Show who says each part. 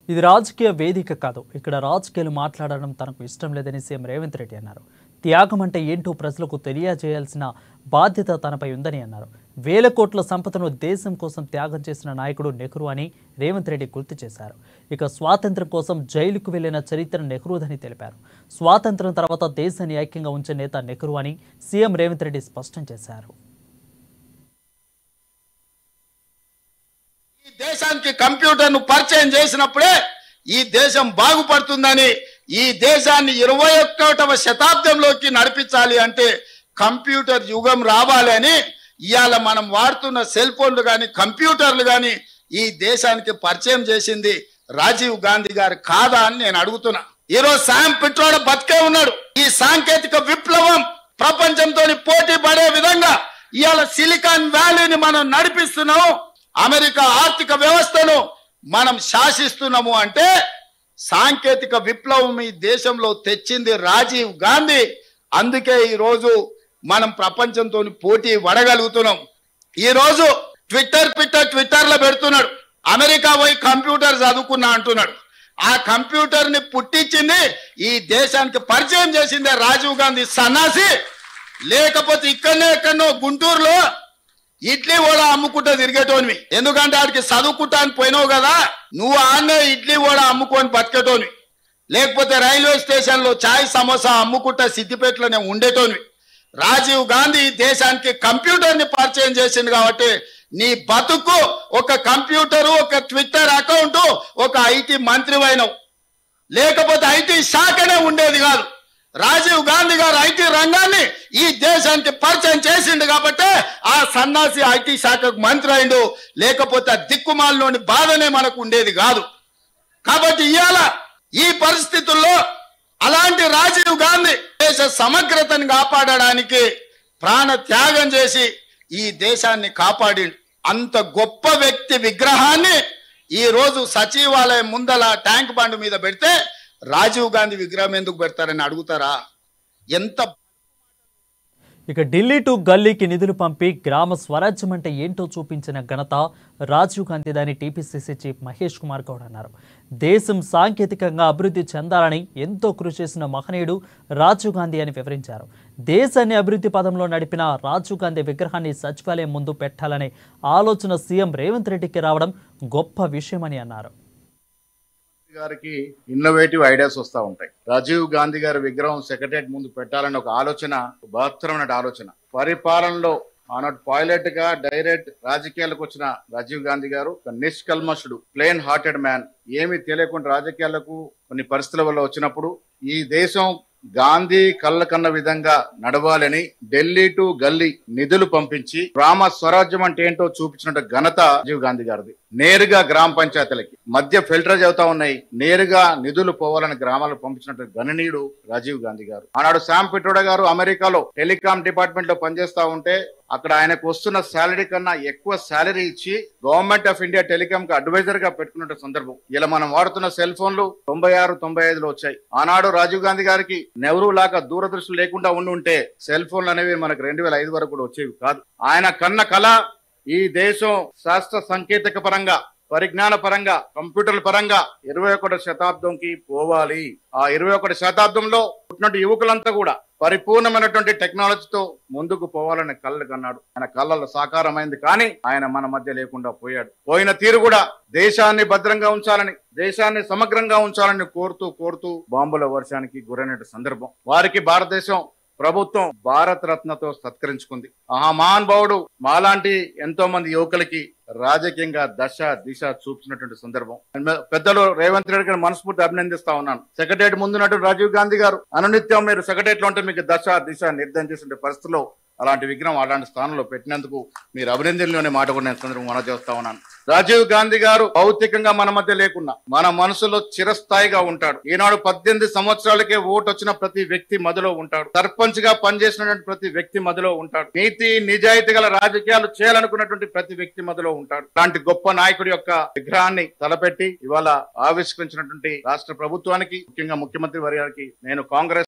Speaker 1: ఇది రాజకీయ వేదిక కాదు ఇక్కడ రాజకీయాలు మాట్లాడడం తనకు ఇష్టం లేదని సీఎం రేవంత్ రెడ్డి అన్నారు త్యాగం అంటే ఏంటో ప్రజలకు తెలియజేయాల్సిన బాధ్యత తనపై ఉందని అన్నారు వేల కోట్ల సంపదను దేశం కోసం త్యాగం చేసిన నాయకుడు నెహ్రూ అని రేవంత్ రెడ్డి గుర్తు చేశారు ఇక స్వాతంత్ర్యం కోసం జైలుకు వెళ్లిన చరిత్ర నెహ్రూదని తెలిపారు స్వాతంత్ర్యం తర్వాత దేశాన్ని ఐక్యంగా ఉంచే నేత నెహ్రూ అని సీఎం రేవంత్ రెడ్డి స్పష్టం చేశారు
Speaker 2: ఈ దేశానికి కంప్యూటర్ ను పరిచయం చేసినప్పుడే ఈ దేశం బాగుపడుతుందని ఈ దేశాన్ని ఇరవై ఒక్కటవ శతాబ్దంలోకి నడిపించాలి అంటే కంప్యూటర్ యుగం రావాలి అని ఇవాళ మనం వాడుతున్న సెల్ ఫోన్లు కానీ కంప్యూటర్లు కానీ ఈ దేశానికి పరిచయం చేసింది రాజీవ్ గాంధీ గారు కాదా అని నేను అడుగుతున్నా ఈరోజు శామ్ పిట్రోడ బతికే ఉన్నాడు ఈ సాంకేతిక విప్లవం ప్రపంచంతో పోటీ పడే విధంగా ఇవాళ సిలికాన్ వ్యాలీని మనం నడిపిస్తున్నాము అమెరికా ఆర్థిక వ్యవస్థను మనం శాసిస్తున్నాము అంటే సాంకేతిక విప్లవం ఈ దేశంలో తెచ్చింది రాజీవ్ గాంధీ అందుకే ఈ రోజు మనం ప్రపంచంతో పోటీ పడగలుగుతున్నాం ఈ రోజు ట్విట్టర్ ట్విట్టర్ ట్విట్టర్ లో పెడుతున్నాడు అమెరికా పోయి కంప్యూటర్ చదువుకున్నా అంటున్నాడు ఆ కంప్యూటర్ ని పుట్టించింది ఈ దేశానికి పరిచయం చేసిందే రాజీవ్ గాంధీ సన్నాసి లేకపోతే ఇక్కడనే ఎక్కడనో గుంటూరులో ఇడ్లీ కూడా అమ్ముకుంటా తిరిగేటోనివి ఎందుకంటే ఆడికి చదువుకుంటా అని పోయినావు కదా నువ్వు ఆన్నే ఇడ్లీ కూడా అమ్ముకొని బతికేటోనివి లేకపోతే రైల్వే స్టేషన్ లో చాయ్ సమోసా అమ్ముకుంటా సిద్దిపేటలోనే ఉండేటోనివి రాజీవ్ గాంధీ ఈ దేశానికి కంప్యూటర్ ని పరిచయం చేసింది కాబట్టి నీ బతుకు ఒక కంప్యూటర్ ఒక ట్విట్టర్ అకౌంట్ ఒక ఐటీ మంత్రి అయినవు లేకపోతే ఐటీ శాఖనే ఉండేది కాదు రాజీవ్ గాంధీ గారు ఐటీ రంగాన్ని ఈ దేశానికి పరిచయం చేసిండు కాబట్టి ఆ సన్నాసి ఐటీ శాఖకు మంత్రి అయిండు లేకపోతే ఆ దిక్కుమాలలోని బాధనే మనకు ఉండేది కాదు కాబట్టి ఇవాళ ఈ పరిస్థితుల్లో అలాంటి రాజీవ్ గాంధీ దేశ సమగ్రతను కాపాడడానికి ప్రాణ త్యాగం చేసి ఈ దేశాన్ని కాపాడిండు అంత గొప్ప వ్యక్తి విగ్రహాన్ని ఈ రోజు సచివాలయం ముందల ట్యాంక్ బండ్ మీద పెడితే రాజీవ్ గాంధీ విగ్రహం ఎందుకు పెడతారని అడుగుతారా ఎంత
Speaker 1: ఇక ఢిల్లీ టు గల్లీకి నిధులు పంపి గ్రామ స్వరాజ్యం అంటే ఏంటో చూపించిన ఘనత రాజీవ్ గాంధీదని టీపీసీసీ చీఫ్ మహేష్ కుమార్ గౌడ్ అన్నారు దేశం సాంకేతికంగా అభివృద్ధి చెందాలని ఎంతో కృషి చేసిన మహనీయుడు రాజీవ్ గాంధీ అని వివరించారు దేశాన్ని అభివృద్ధి పదంలో నడిపిన రాజీవ్ గాంధీ విగ్రహాన్ని సచివాలయం ముందు పెట్టాలనే ఆలోచన సీఎం రేవంత్ రెడ్డికి రావడం గొప్ప విషయమని అన్నారు
Speaker 3: గారికి ఇన్నోవేటివ్ ఐడియాస్ వస్తూ ఉంటాయి రాజీవ్ గాంధీ గారి విగ్రహం సెక్రటరియట్ ముందు పెట్టాలని ఒక ఆలోచన బహత్తరమైన ఆలోచన పరిపాలనలో ఆనాడు పైలట్ గా డైరెక్ట్ రాజకీయాలకు వచ్చిన రాజీవ్ గాంధీ గారు ఒక నిష్కల్మషుడు ప్లేన్ హార్టెడ్ మ్యాన్ ఏమీ తెలియకుండా రాజకీయాలకు కొన్ని పరిస్థితుల వల్ల వచ్చినప్పుడు ఈ దేశం గాంధీ కళ్ళ కన్న విధంగా నడవాలని ఢిల్లీ టు గల్లీ నిధులు పంపించి గ్రామ స్వరాజ్యం అంటే ఏంటో చూపించిన ఘనత రాజీవ్ గాంధీ గారిది నేరుగా గ్రామ పంచాయతీలకి మధ్య ఫిల్టర్ అవుతా ఉన్నాయి నేరుగా నిధులు పోవాలని గ్రామాలకు పంపించినట్టు గణనీయుడు రాజీవ్ గాంధీ గారు ఆనాడు శామ్ పిట్రోడా గారు అమెరికాలో టెలికాం డిపార్ట్మెంట్ లో పనిచేస్తా ఉంటే అక్కడ ఆయనకు వస్తున్న శాలరీ కన్నా ఎక్కువ శాలరీ ఇచ్చి గవర్నమెంట్ ఆఫ్ ఇండియా టెలికాం కి అడ్వైజర్ గా పెట్టుకున్న సందర్భం ఇలా మనం వాడుతున్న సెల్ ఫోన్లు తొంభై ఆరు తొంభై ఐదులో వచ్చాయి ఆనాడు రాజీవ్ గాంధీ గారికి నెహ్రూ లాగా దూరదృష్టి లేకుండా ఉండి ఉంటే సెల్ ఫోన్లు అనేవి మనకు రెండు వేల ఐదు వరకు కూడా వచ్చేవి కాదు ఆయన కన్న కళ ఈ దేశం శాస్త్ర సాంకేతిక పరంగా పరిజ్ఞాన పరంగా కంప్యూటర్ల పరంగా ఇరవై ఒకటి శతాబ్దంకి పోవాలి ఆ ఇరవై ఒకటి శతాబ్దంలో పుట్టినట్టు యువకులంతా కూడా పరిపూర్ణమైనటువంటి టెక్నాలజీతో ముందుకు పోవాలని కళ్ళు కన్నాడు ఆయన కళ్ళలో సాకారమైంది కానీ ఆయన మన మధ్య లేకుండా పోయాడు పోయిన తీరు కూడా దేశాన్ని భద్రంగా ఉంచాలని దేశాన్ని సమగ్రంగా ఉంచాలని కోరుతూ కోరుతూ బాంబుల వర్షానికి గురైన సందర్భం వారికి భారతదేశం ప్రభుత్వం భారత రత్నతో సత్కరించుకుంది ఆ మహానుభావుడు మాలాంటి ఎంతో మంది యువకులకి రాజకీయంగా దశ దిశ చూపించినటువంటి సందర్భం పెద్దలు రేవంత్ రెడ్డి గారిని మనస్ఫూర్తి అభినందిస్తా ఉన్నాను సెక్రటరియట్ ముందున్నట్టు రాజీవ్ గాంధీ గారు అనునిత్యం మీరు సెక్రటరియట్ లో ఉంటే మీకు దశ దిశ నిర్ధారణ చేసిన పరిస్థితిలో అలాంటి విగ్రహం అలాంటి స్థానంలో పెట్టినందుకు మీరు అభినందనలోనే మాట కూడా నేను సందర్భం మనం చేస్తా ఉన్నాను రాజీవ్ గాంధీ గారు భౌతికంగా మన మధ్య లేకున్నా మన మనసులో చిరస్థాయిగా ఉంటాడు ఈనాడు పద్దెనిమిది సంవత్సరాలకే ఓటు వచ్చిన ప్రతి వ్యక్తి మధ్యలో ఉంటాడు సర్పంచ్ గా పనిచేసినటువంటి ప్రతి వ్యక్తి మధ్యలో ఉంటాడు నీతి నిజాయితీ గల రాజకీయాలు చేయాలనుకున్నటువంటి ప్రతి వ్యక్తి మధ్యలో ఉంటాడు అలాంటి గొప్ప నాయకుడి యొక్క విగ్రహాన్ని తలపెట్టి ఇవాళ ఆవిష్కరించినటువంటి రాష్ట్ర ప్రభుత్వానికి ముఖ్యంగా ముఖ్యమంత్రి వర్గానికి నేను కాంగ్రెస్